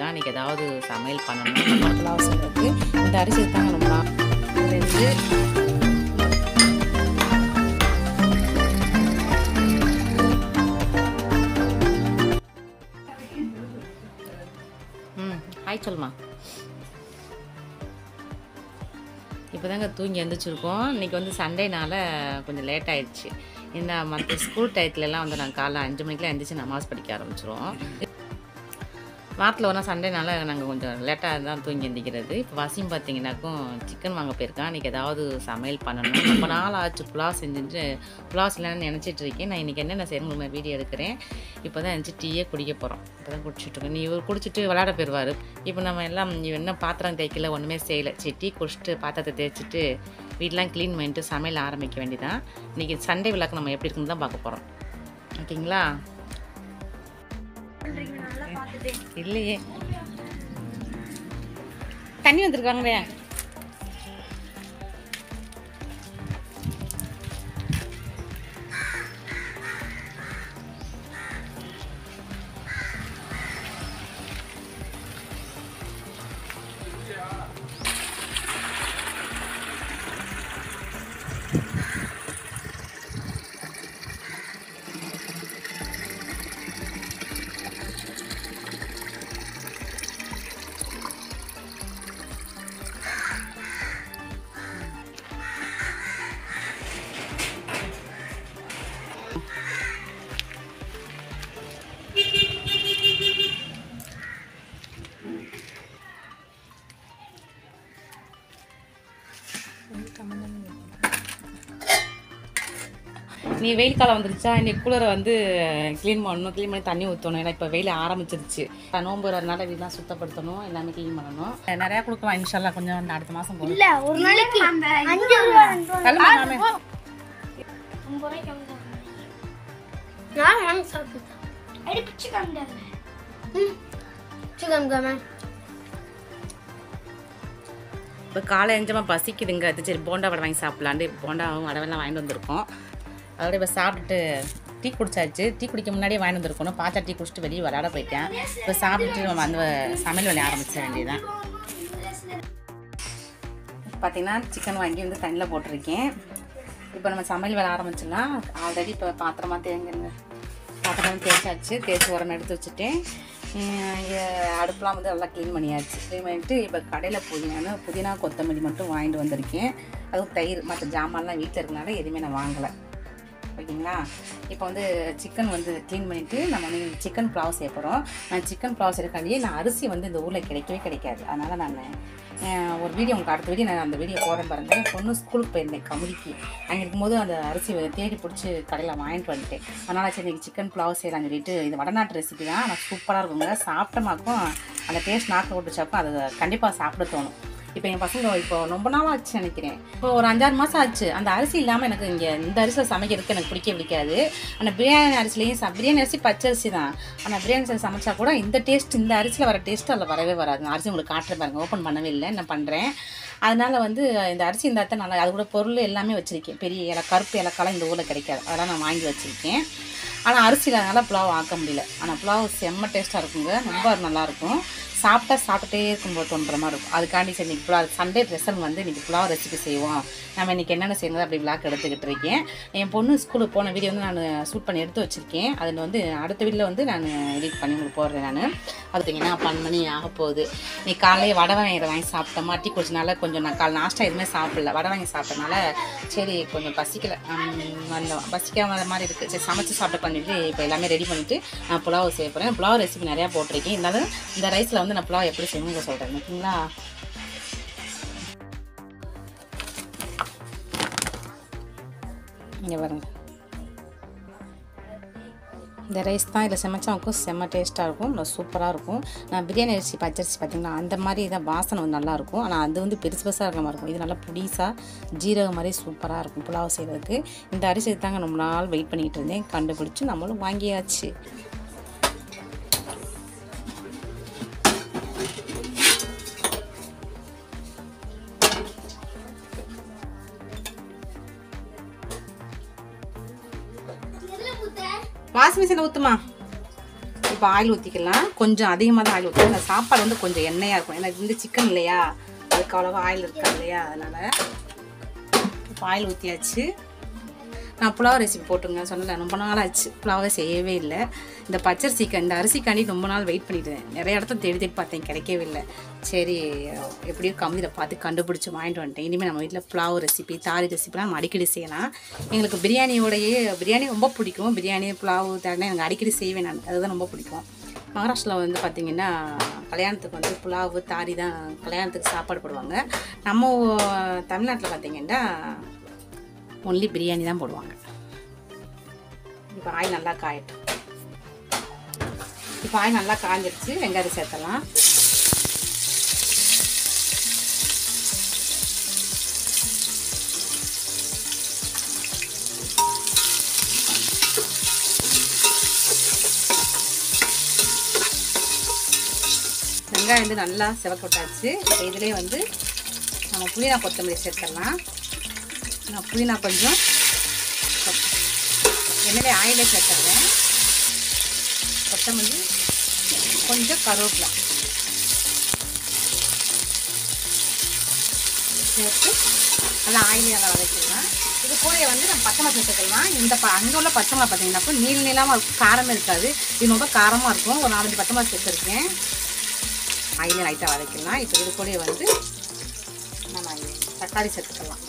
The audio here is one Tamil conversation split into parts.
போயிருக்கான் இன்றைக்கி ஏதாவது சமையல் பண்ணணும் புலாவ் செய்யறதுக்கு இந்த அரிசி தாங்க ரொம்ப நாள் ரெண்டு ம் ஹாய் சொல்லுமா இப்போதாங்க தூங்கி எழுந்திரிச்சிருக்கோம் இன்றைக்கி வந்து சண்டேனால கொஞ்சம் லேட் ஆயிடுச்சு இந்த மற்ற ஸ்கூல் டயத்துலலாம் வந்து நாங்கள் காலைல அஞ்சு மணிக்கெலாம் எழுந்திரிச்சு நமாஸ் படிக்க ஆரம்பிச்சிருவோம் வாரத்தில் ஒரு நாள் சண்டேனால நாங்கள் கொஞ்சம் லேட்டாக தான் தூங்கி எந்திக்கிறது இப்போ வசியம் பார்த்தீங்கன்னாக்கும் சிக்கன் வாங்க போயிருக்கான் இன்றைக்கி ஏதாவது சமையல் பண்ணணும் ரொம்ப நாள் ஆச்சு புலாவ் செஞ்சுட்டு புலாவ் இல்லைன்னு நினச்சிட்டு இருக்கேன் நான் இன்றைக்கி என்னென்ன செய்யணும் நான் வீடியோ எடுக்கிறேன் இப்போ தான் எழுந்துச்சு டீயே குடிக்க போகிறோம் இப்போ தான் குடிச்சிட்ருக்கோம் நீ இவர் குடிச்சிட்டு விளாட போயிடுவார் இப்போ நம்ம எல்லாம் இவன் என்ன பாத்திரம் தேய்க்கல ஒன்றுமே செய்யலை சரி டீ குடிச்சிட்டு பாத்திரத்தை தேய்ச்சிட்டு வீடெலாம் க்ளீன் பண்ணிட்டு சமையல் ஆரம்பிக்க வேண்டியதான் இன்றைக்கி சண்டே விளக்கு நம்ம எப்படி இருக்குன்னு தான் பார்க்க போகிறோம் ஓகேங்களா இல்லையே தண்ணி வந்திருக்காங்களே நீ வெயில் காலம் வந்துருச்சா இன்னைக்கு கூலரை வந்து க்ளீன் பண்ணணும் க்ளீன் பண்ணி தண்ணி ஊற்றணும் ஏன்னா இப்போ வெயில் ஆரம்பிச்சிருச்சு நோம்பு வரதுனால வீடெலாம் சுத்தப்படுத்தணும் எல்லாமே க்ளீன் பண்ணணும் நிறையா கொடுக்கலாம் இன்ஷால்லா கொஞ்சம் இந்த அடுத்த மாதம் போகும் இல்ல ஒரு நாளைக்கு அஞ்சு ரூபா ரெண்டு ரூபா கிளம்பு மாமே. ஐம்பது ரூபாய்க்கு வாங்க நான் வாங்கி சாப்பிட்டேன் அடி பிச்சு காமிக்காத ம் பிச்சு காமிக்காம இப்போ காலை எஞ்சமாக பசிக்குதுங்க அது சரி போண்டா வடை வாங்கி சாப்பிட்லான்ட்டு போண்டாவும் வடவெல்லாம் வாங்கிட்டு வந்திருக்கோம் அதோட இப்போ சாப்பிட்டுட்டு டீ குடிச்சாச்சு டீ குடிக்க முன்னாடியே வாங்கிட்டு வந்திருக்கணும் பாச்சா டீ குடிச்சிட்டு வெளியே விளையாட போயிட்டேன் இப்போ சாப்பிட்டுட்டு நம்ம அந்த சமையல் வேலையை ஆரம்பிச்ச வேண்டியதுதான் பார்த்தீங்கன்னா சிக்கன் வாங்கி வந்து தண்ணியில் போட்டிருக்கேன் இப்போ நம்ம சமையல் வேலை ஆரம்பிச்சிடலாம் ஆல்ரெடி இப்போ பாத்திரமா தேங்குங்க பாத்திரம் தேய்ச்சாச்சு தேய்ச்சி உரம் எடுத்து வச்சுட்டேன் ஹம், இங்க அடுப்புலாம் வந்து நல்லா க்ளீன் பண்ணியாச்சு க்ளீன் பண்ணிட்டு இப்போ கடையில் புதினா புதினா கொத்தமல்லி மட்டும் வாங்கிட்டு வந்திருக்கேன் அதுவும் தயிர் மற்ற ஜாமான்லாம் வீட்டில் இருக்கனால எதுவுமே நான் வாங்கலை ஓகேங்களா இப்போ வந்து சிக்கன் வந்து க்ளீன் பண்ணிவிட்டு நம்ம வந்து சிக்கன் புலாவ் செய்ய போகிறோம் நான் சிக்கன் புலாவ் செய்யறக்காண்டியே நான் அரிசி வந்து இந்த ஊரில் கிடைக்கவே கிடைக்காது அதனால் நான் அஹ், ஒரு வீடியோ உங்களுக்கு அடுத்த வீடியோ நான் அந்த வீடியோ போடுறேன் பாருங்க என் பொண்ணு ஸ்கூலுக்கு போயிருந்தேன் கமுதிக்கு அங்கே இருக்கும்போது அந்த அரிசி வந்து தேடி பிடிச்சி கடையில் வாங்கிட்டு வந்துட்டேன் அதனால் சரி இன்னைக்கு சிக்கன் புலாவ் செய்யலாம்னு சொல்லிட்டு இது வடநாட்டு ரெசிபி தான் ஆனால் சூப்பராக இருக்குங்க சாப்பிட்டமாக்கும் அந்த டேஸ்ட் நாக்கில் விட்டுச்சாக்கும் அது கண்டிப்பாக சாப்பிட தோணும் இப்போ என் பசங்க இப்போ ரொம்ப நாள் ஆச்சு நினைக்கிறேன் இப்போ ஒரு அஞ்சாறு மாதம் ஆச்சு அந்த அரிசி இல்லாமல் எனக்கு இங்கே இந்த அரிசியில் சமைக்கிறதுக்கு எனக்கு பிடிக்க பிடிக்காது ஆனால் பிரியாணி அரிசிலையும் ச பிரியாணி அரிசி பச்சை அரிசி தான் ஆனால் பிரியாணி அரிசி சமைச்சா கூட இந்த டேஸ்ட் இந்த அரிசியில் வர டேஸ்ட் அதில் வரவே வராது நான் அரிசி உங்களுக்கு காட்டுறேன் பாருங்க ஓப்பன் பண்ணவே இல்லை நான் பண்ணுறேன் அதனால வந்து இந்த அரிசி இந்த அத்தை நல்லா அது கூட பொருள் எல்லாமே வச்சுருக்கேன் பெரிய இலை கருப்பு இலக்கெல்லாம் இந்த ஊரில் கிடைக்காது அதெல்லாம் நான் வாங்கி வச்சுருக்கேன் ஆனால் அரிசி இல்லாதனால புலாவ் ஆக்க முடியல ஆனால் புலாவ் செம்ம டேஸ்ட்டாக இருக்குங்க ரொம்ப நல்லாயிருக்கும் சாப்பிட்டா சாப்பிட்டுட்டே இருக்கும்போது தோன்ற மாதிரி இருக்கும் அதுக்காண்டி சரி இன்னைக்கு புலாவ் சண்டே ஸ்பெஷல் வந்து இன்னைக்கு புலாவ் ரெசிபி செய்வோம் நம்ம இன்னைக்கு என்னென்ன செய்யணும் அப்படி விளாக் எடுத்துக்கிட்டு இருக்கேன் என் பொண்ணு ஸ்கூலுக்கு போன வீடியோ வந்து நான் ஷூட் பண்ணி எடுத்து வச்சிருக்கேன் அதில் வந்து அடுத்த வீடியோவில் வந்து நான் எடிட் பண்ணி உங்களுக்கு போடுறேன் நான் பார்த்தீங்கன்னா பன்னெண்டு மணி ஆக போகுது நீ காலையில் வடை வாங்கி வாங்கி சாப்பிட்டோமா டீ குடிச்சனால கொஞ்சம் நான் கால் நாஷ்டா எதுவுமே சாப்பிடல வடை வாங்கி சாப்பிட்டனால சரி கொஞ்சம் பசிக்கல ஹம், அந்த பசிக்காம மாதிரி இருக்குது சரி சமைச்சு சாப்பிட்டு பண்ணிட்டு இப்போ எல்லாமே ரெடி பண்ணிவிட்டு நான் புலாவ் செய்ய போகிறேன் புலாவ் ரெசிபி நிறையா போட்டிருக்கேன் இருந்தாலும் இந்த ரைஸில் வந்து நான் புலாவ் எப்படி செய்யணும்னு சொல்கிறேன் ஓகேங்களா இங்கே பாருங்க இந்த ரைஸ் தான் இதில் சமைச்சாக்கும் செம்ம டேஸ்ட்டாக இருக்கும் நல்லா சூப்பராக இருக்கும் நான் பிரியாணி அரிசி பச்சரிசி பார்த்தீங்கன்னா அந்த மாதிரி இதான் வாசனை வந்து நல்லாயிருக்கும் ஆனால் அது வந்து பெருசு பெருசாக இருக்கிற மாதிரி இருக்கும் இது நல்லா புடிசாக ஜீரகம் மாதிரி சூப்பராக இருக்கும் புலாவ் செய்கிறதுக்கு இந்த அரிசி தாங்க ரொம்ப நாள் வெயிட் பண்ணிகிட்டு இருந்தேன் கண்டுபிடிச்சி நம்மளும் வாங்கியாச்சு வாஷிங் மிஷினில் ஊற்றுமா இப்போ ஆயில் ஊற்றிக்கலாம் கொஞ்சம் அதிகமாக தான் ஆயில் ஊற்றணும் இந்த சாப்பாடு வந்து கொஞ்சம் எண்ணெயாக இருக்கும் ஏன்னா இது வந்து சிக்கன் இல்லையா அதுக்கு அவ்வளோவா ஆயில் இருக்கா இல்லையா அதனால் இப்போ ஆயில் ஊற்றியாச்சு நான் புலாவ் ரெசிபி போட்டுங்க சொன்னல ரொம்ப நாள் ஆச்சு புலாவை செய்யவே இல்லை இந்த பச்சரிசிக்கு இந்த அரிசிக்காண்டி ரொம்ப நாள் வெயிட் பண்ணிட்டேன் நிறைய இடத்துல தேடி தேடி பார்த்தேன் கிடைக்கவே இல்லை சரி எப்படியோ கம்மியில் பார்த்து கண்டுபிடிச்சி வாங்கிட்டு வந்துட்டேன் இனிமேல் நம்ம வீட்டில் புலாவ் ரெசிபி தாரி ரெசிபிலாம் நம்ம அடிக்கடி செய்யலாம் எங்களுக்கு பிரியாணியோடையே பிரியாணி ரொம்ப பிடிக்கும் பிரியாணி புலாவ் தாரினா எனக்கு அடிக்கடி செய்வேன் நான் அதுதான் ரொம்ப பிடிக்கும் மகாராஷ்டிராவில் வந்து பார்த்திங்கன்னா கல்யாணத்துக்கு வந்து புலாவு தாரி தான் கல்யாணத்துக்கு சாப்பாடு போடுவாங்க நம்ம தமிழ்நாட்டில் பார்த்திங்கன்னா ஒன்லி பிரியாணி தான் போடுவாங்க இப்போ ஆயில் நல்லா காயட்டும் இப்போ ஆயில் நல்லா காஞ்சிடுச்சு வெங்காயம் சேர்த்தலாம் வெங்காயம் வந்து நல்லா சிவக்க விட்டாச்சு இப்போ இதுலேயே வந்து நம்ம புதினா கொத்தமல்லி சேர்த்துடலாம் நான் புதினா கொஞ்சம் எண்ணெயிலே ஆயிலே சேர்த்துறேன் கொத்தமல்லி கொஞ்சம் கருவேப்பிலை சேர்த்து நல்லா ஆயிலே நல்லா வதக்கிடலாம் இது கூட வந்து நம்ம பச்சை மிளகா சேர்த்துக்கலாம் இந்த ப அங்கே உள்ள பச்சை மிளகா பார்த்தீங்கன்னா நீள் நீளமாக இருக்கும் காரமே இருக்காது இது ரொம்ப காரமாக இருக்கும் ஒரு நாலஞ்சு பச்சை மிளகா சேர்த்துருக்கேன் ஆயிலே லைட்டாக வதக்கிடலாம் இப்போ இது கூட வந்து நம்ம தக்காளி சேர்த்துக்கலாம்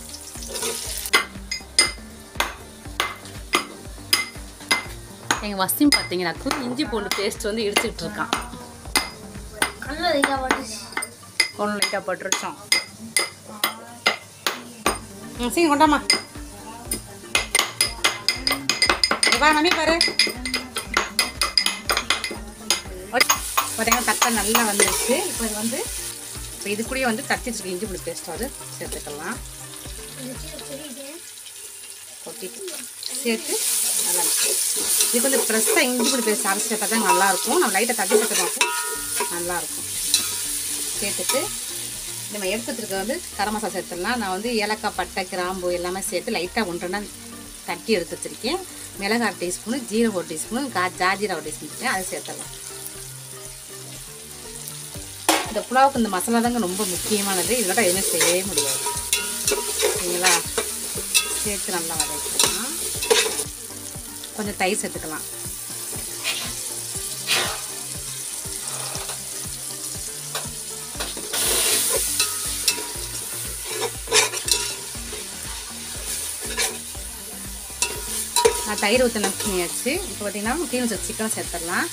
எங்கள் வசிம் பார்த்தீங்கன்னாக்கு இஞ்சி பூண்டு பேஸ்ட் வந்து இடிச்சிட்டு இருக்கான் கண்ணில் லைட்டாக பட்டுச்சு ஒன்று லைட்டாக போட்டுருச்சோம் ம் சரி கொண்டாமா வா நம்பி பாரு பார்த்தீங்கன்னா தக்காளி நல்லா வந்துருச்சு இப்போ இது வந்து இப்போ இது கூடயே வந்து தட்டி வச்சிருக்க இஞ்சி பூண்டு பேஸ்ட் அது சேர்த்துக்கலாம் கொட்டிட்டு சேர்த்து நல்லா இதுக்கு வந்து ஃப்ரெஷ்ஷாக இஞ்சி பூண்டு பேஸ்ட் அரைச்சி சேர்த்தா தான் நல்லாயிருக்கும் நம்ம லைட்டாக தட்டி சேர்த்து பார்ப்போம் நல்லாயிருக்கும் சேர்த்துட்டு நம்ம எடுத்து வச்சிருக்க வந்து கரம் மசாலா சேர்த்துடலாம் நான் வந்து ஏலக்காய் பட்டை கிராம்பு எல்லாமே சேர்த்து லைட்டாக ஒன்றரை தட்டி எடுத்து வச்சுருக்கேன் மிளகு அரை டீஸ்பூனு ஜீரகம் ஒரு டீஸ்பூனு கா ஜாஜீரா ஒரு டீஸ்பூன் அதை சேர்த்துடலாம் இந்த புலாவுக்கு இந்த மசாலா தாங்க ரொம்ப முக்கியமானது இதோட எதுவுமே செய்யவே முடியாது சரிங்களா சேர்த்து நல்லா வதக்கிக்கலாம் கொஞ்சம் தயிர் சேர்த்துக்கலாம் நான் தயிர் ஊற்ற நம்பியாச்சு இப்போ பார்த்தீங்கன்னா க்ளீன் வச்ச சிக்கன் சேர்த்துடலாம்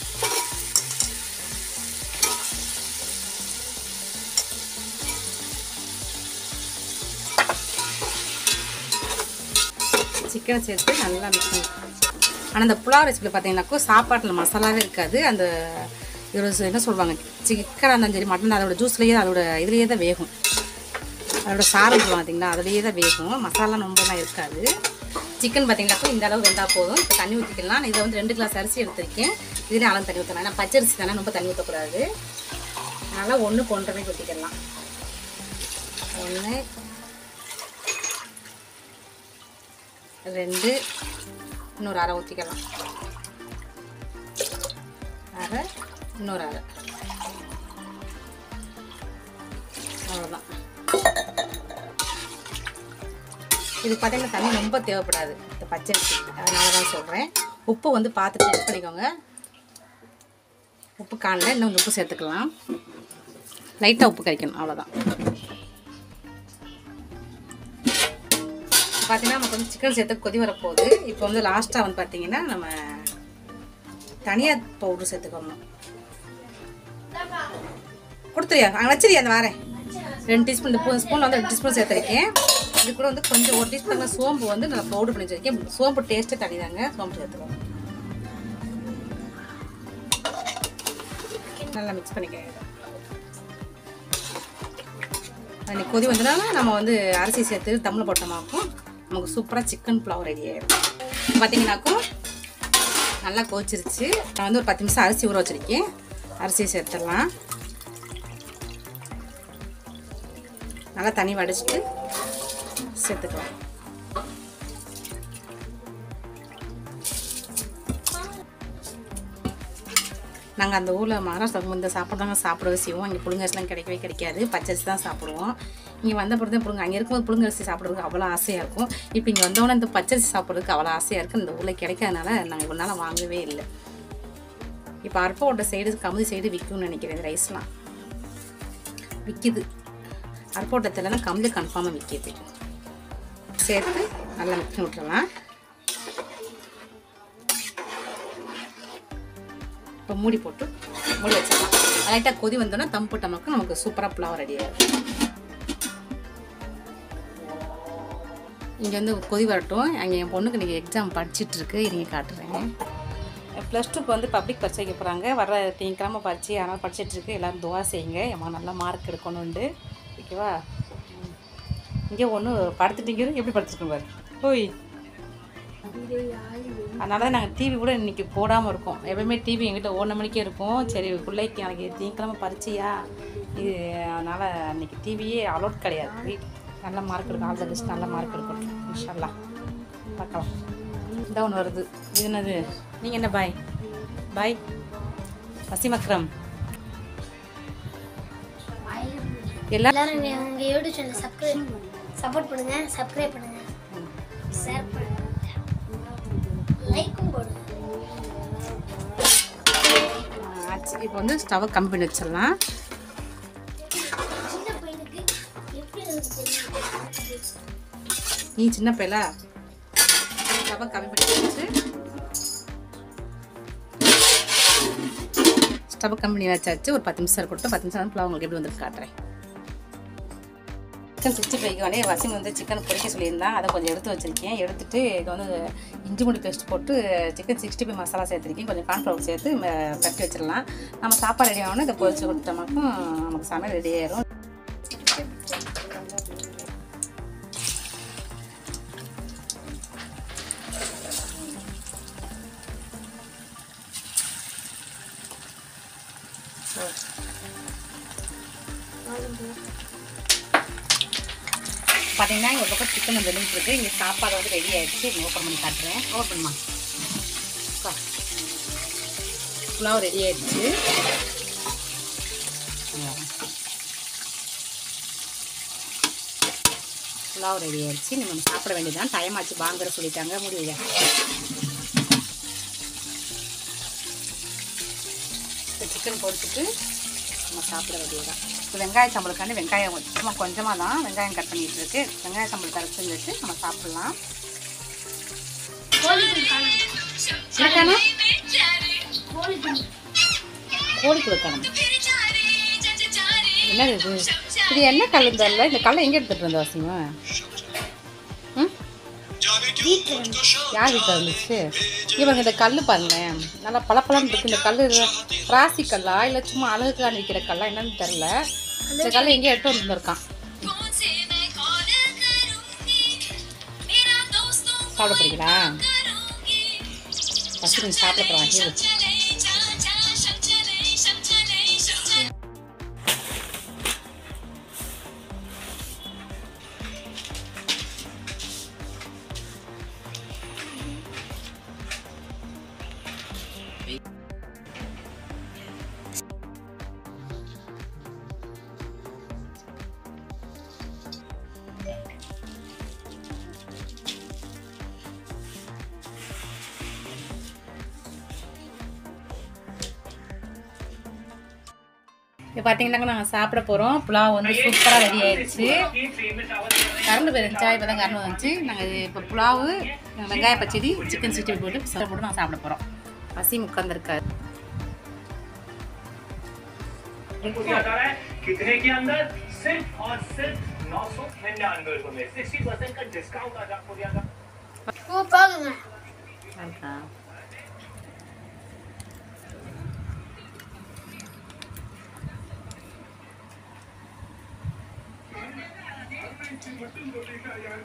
சிக்கனை சேர்த்து நல்லா மிக்ஸ் பண்ணி ஆனால் அந்த புலாவ் ரெசிபியில் பார்த்தீங்கன்னாக்கோ சாப்பாட்டில் மசாலாவே இருக்காது அந்த ஒரு என்ன சொல்லுவாங்க சிக்கனாக இருந்தாலும் சரி மட்டன் அதோட ஜூஸ்லேயே அதோட இதுலேயே தான் வேகும் அதோட சாரம் சொல்லுவாங்க பார்த்தீங்களா அதுலேயே தான் வேகும் மசாலா ரொம்பலாம் இருக்காது சிக்கன் பார்த்தீங்கன்னாக்கோ இந்த அளவு வெந்தால் போதும் இப்போ தண்ணி ஊற்றிக்கலாம் இதை வந்து ரெண்டு கிளாஸ் அரிசி எடுத்திருக்கேன் இதுலேயே அளவு தண்ணி ஊற்றலாம் ஏன்னா பச்சரிசி தானே ரொம்ப தண்ணி ஊற்றக்கூடாது அதனால் ஒன்று கொண்டரை ஊற்றிக்கலாம் ஒன்று ரெண்டு இன்னொரு அரை ஊற்றிக்கலாம் அரை இன்னொரு அரை அவ்வளோதான் இது பார்த்தீங்கன்னா தண்ணி ரொம்ப தேவைப்படாது இந்த பச்சரிசி அதனால தான் சொல்கிறேன் உப்பு வந்து பார்த்து செக் பண்ணிக்கோங்க உப்பு காணல இன்னும் கொஞ்சம் உப்பு சேர்த்துக்கலாம் லைட்டாக உப்பு கறிக்கணும் அவ்வளோதான் பார்த்தீங்கன்னா நமக்கு வந்து சிக்கன் சேர்த்து கொதி வரப்போகுது இப்போ வந்து லாஸ்ட்டாக வந்து பார்த்தீங்கன்னா நம்ம தனியா பவுடர் சேர்த்துக்கணும் கொடுத்துறியா அங்கே வச்சிரியா அந்த வாரேன் ரெண்டு டீஸ்பூன் இந்த ஸ்பூனில் வந்து ரெண்டு டீஸ்பூன் சேர்த்துருக்கேன் இது கூட வந்து கொஞ்சம் ஒரு டீஸ்பூன் சோம்பு வந்து நான் பவுடர் பண்ணி வச்சிருக்கேன் சோம்பு டேஸ்ட்டே தனிதாங்க சோம்பு சேர்த்துக்கோங்க நல்லா மிக்ஸ் பண்ணிக்கோங்க அன்னைக்கு கொதி வந்ததுனால நம்ம வந்து அரிசி சேர்த்து தம்மில் போட்டோமாக்கும் நமக்கு சூப்பராக சிக்கன் புலாவ் ரெடி ஆயிடும் பார்த்தீங்கன்னாக்கும் நல்லா கோச்சிருச்சு நான் வந்து ஒரு பத்து நிமிஷம் அரிசி ஊற வச்சுருக்கேன் அரிசியை சேர்த்துடலாம் நல்லா தண்ணி வடிச்சிட்டு சேர்த்துக்கலாம் நாங்கள் அந்த ஊரில் மகாராஷ்டிரா இந்த சாப்பாடு தாங்க சாப்பிடவே செய்வோம் இங்கே புழுங்கரிசிலாம் கிடைக்கவே கிடைக்காது பச்சரிசி தான் சாப்பிடுவோம் இங்கே வந்த பிறகு தான் புழுங்க அங்கே இருக்கும்போது புழுங்கரிசி சாப்பிட்றதுக்கு அவ்வளோ ஆசையாக இருக்கும் இப்போ இங்கே வந்தோடனே இந்த பச்சரிசி சாப்பிட்றதுக்கு அவ்வளோ ஆசையாக இருக்குது இந்த ஊரில் கிடைக்காதனால நாங்கள் இவ்வளோ நாள் வாங்கவே இல்லை இப்போ அருப்போட சைடு கமுதி சைடு விற்கும்னு நினைக்கிறேன் இந்த ரைஸ்லாம் விற்கிது அருப்போட்டத்துலலாம் கமுதி கன்ஃபார்மாக விற்கிது சேர்த்து நல்லா மிக்ஸ் பண்ணி விட்டுறலாம் இப்போ மூடி போட்டு மூடி வச்சிடலாம் லைட்டாக கொதி வந்தோன்னா தம் போட்ட நமக்கு நமக்கு சூப்பராக புலாவ் ரெடி ஆகிடும் இங்கே வந்து கொதி வரட்டும் அங்கே என் பொண்ணுக்கு இன்றைக்கி எக்ஸாம் படிச்சிட்டு இருக்கு இறங்கி காட்டுறேன் ப்ளஸ் டூக்கு வந்து பப்ளிக் பரீட்சை வைக்க போகிறாங்க வர திங்கக்கிழமை பரிச்சு அதனால் படிச்சிட்டு இருக்கு எல்லோரும் துவா செய்யுங்க எம்மா நல்லா மார்க் எடுக்கணுண்டு ஓகேவா இங்கே ஒன்று படுத்துட்டீங்க எப்படி படுத்துருக்கோம் பாரு ஓய் அதனால தான் நாங்கள் டிவி கூட இன்றைக்கி போடாமல் இருக்கோம் எப்பவுமே டிவி எங்கிட்ட ஒன்று மணிக்கே இருக்கும் சரி பிள்ளைக்கு நாளைக்கு திங்கக்கிழமை பரிச்சையா இது அதனால் அன்றைக்கி டிவியே அலோட் கிடையாது வீட் நல்ல மார்க் எடுக்கும் ஆல் த பெஸ்ட் நல்ல மார்க் எடுக்கணும் இன்ஷால்லா பார்க்கலாம் இந்த ஒன்று வருது இது என்னது நீங்கள் என்ன பாய் பாய் வசீம் அக்ரம் எல்லா எல்லாரும் உங்க யூடியூப் சேனல் சப்ஸ்கிரைப் சப்போர்ட் பண்ணுங்க சப்ஸ்கிரைப் பண்ணுங்க ஷேர் பண்ணுங்க லைக்கும் போடுங்க ஆச்சு இப்போ வந்து ஸ்டவ்வை கம்மி பண்ணி வச்சிடலாம் சின்ன பையனுக்கு எப்படி எனக்கு தெரியும் நீ சின்ன பையலா ஸ்டவ்வை கம்மி பண்ணி வச்சு ஸ்டவ் கம்மி பண்ணி வச்சாச்சு ஒரு பத்து நிமிஷம் இருக்கட்டும் பத்து நிமிஷம் புலாவ் உங்களுக்கு எப்படி வந்து காட்டுறேன் சிக்கன் சிக்ஸ்டி ஃபைவ்க்கு வந்து வசிம் வந்து சிக்கன் பொரிக்க சொல்லியிருந்தான் அதை கொஞ்சம் எடுத்து வச்சுருக்கேன் எடுத்துட்டு இது வந்து இஞ்சி முடி பேஸ்ட் போட்டு சிக்கன் சிக்ஸ்டி ஃபைவ் மசாலா சேர்த்துருக்கேன் கொஞ்சம் கார்ன்ஃப்ளவர் சேர்த்து ம- தட்டி வச்சிடலாம் நம்ம சாப்பாடு ரெடி ஆகணும் இதை பொரிச்சு கொடுத்தோமாக்கும் நமக்கு சமையல் ரெடி ஆயிரும் பார்த்தீங்கன்னா ஒரு பக்கம் சிக்கன் வந்து வெந்துட்டு இருக்கு இங்கே சாப்பாடு வந்து ரெடி ஆயிடுச்சு இங்கே ஓப்பன் பண்ணி காட்டுறேன் ஓப்பன் பண்ணுமா அக்கா. புலாவ் ரெடி ஆயிடுச்சு புலாவ் ரெடி ஆயிடுச்சு நம்ம சாப்பிட வேண்டியதுதான் டைம் ஆச்சு வாங்குற சொல்லிட்டாங்க முடியல சிக்கன் பொரிச்சிட்டு நம்ம சாப்பிட வேண்டியதுதான் இப்போ வெங்காய சம்பளுக்காண்டி வெங்காயம் சும்மா கொஞ்சமாக தான் வெங்காயம் கட் பண்ணிட்டு இருக்கு வெங்காய சம்பள் கரைச்சி வச்சு நம்ம சாப்பிடலாம் கோழிக்குழு காணும் எனக்கான கோழிக்குழு கோழி கொடுக்கணும் என்னது இது இது என்ன கல் இந்த இந்த கல்லை எங்கே எடுத்துகிட்டு வந்த வசமா ம் யார் வீட்டில் இருந்துச்சு இவங்க இந்த கல் பாருங்களேன் நல்லா பளபளன்னு இருக்கு இந்த கல் ராசி கல்லா இல்லை சும்மா அழகுக்கான விற்கிற கல்லா என்னன்னு தெரில இந்த கல்லை எங்கேயோ எடுத்து வந்துருக்கான் சாப்பிட போறீங்களா ஃபஸ்ட்டு நீங்கள் சாப்பிட போகிறாங்க இப்போ பார்த்தீங்கன்னா நாங்கள் சாப்பிட போகிறோம் புலாவ் வந்து சூப்பராக ரெடி ஆயிடுச்சு கரண்டு போயிருந்துச்சா இப்போ தான் கரண்டு வந்துச்சு நாங்கள் இப்போ புலாவு வெங்காய பச்சடி சிக்கன் சிக்ஸ்டி போட்டு சாப்பிட போட்டு நாங்கள் சாப்பிட போகிறோம் பசி உட்காந்துருக்காரு उनको दिया जा रहा है कितने के अंदर सिर्फ और सिर्फ नौ सौ निन्यानवे रुपए में सिक्सटी परसेंट का डिस्काउंट आज आपको दिया था ஓ பாருங்க இருக்கா